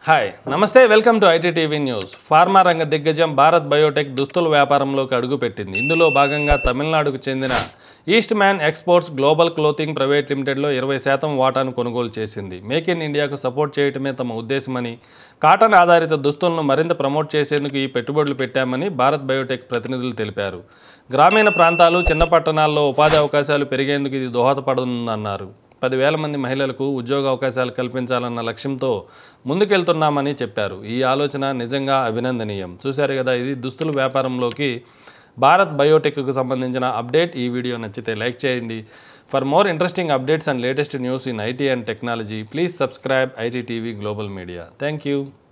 hi నమస్తే welcome to IT TV news pharma రంగ దిగ్గజం భారత్ బయోటెక్ దుస్తుల వ్యాపారంలోకి అడుగుపెట్టింది ఇందులో భాగంగా తమిళనాడుకు చెందిన Eastman exports global clothing private లిమిటెడ్లో ఇరవై శాతం వాటాను కొనుగోలు చేసింది మేక్ ఇన్ ఇండియాకు సపోర్ట్ చేయటమే తమ ఉద్దేశమని కాటన్ ఆధారిత దుస్తులను మరింత ప్రమోట్ చేసేందుకు ఈ పెట్టుబడులు పెట్టామని భారత్ బయోటెక్ ప్రతినిధులు తెలిపారు గ్రామీణ ప్రాంతాలు చిన్న పట్టణాల్లో ఉపాధి అవకాశాలు పెరిగేందుకు ఇది దోహదపడుతుందన్నారు పదివేల మంది మహిళలకు ఉద్యోగ అవకాశాలు కల్పించాలన్న లక్ష్యంతో ముందుకెళ్తున్నామని చెప్పారు ఈ ఆలోచన నిజంగా అభినందనీయం చూశారు కదా ఇది దుస్తుల వ్యాపారంలోకి భారత్ బయోటెక్కు సంబంధించిన అప్డేట్ ఈ వీడియో నచ్చితే లైక్ చేయండి for more interesting updates and latest news in IT and technology please subscribe IT TV global media thank you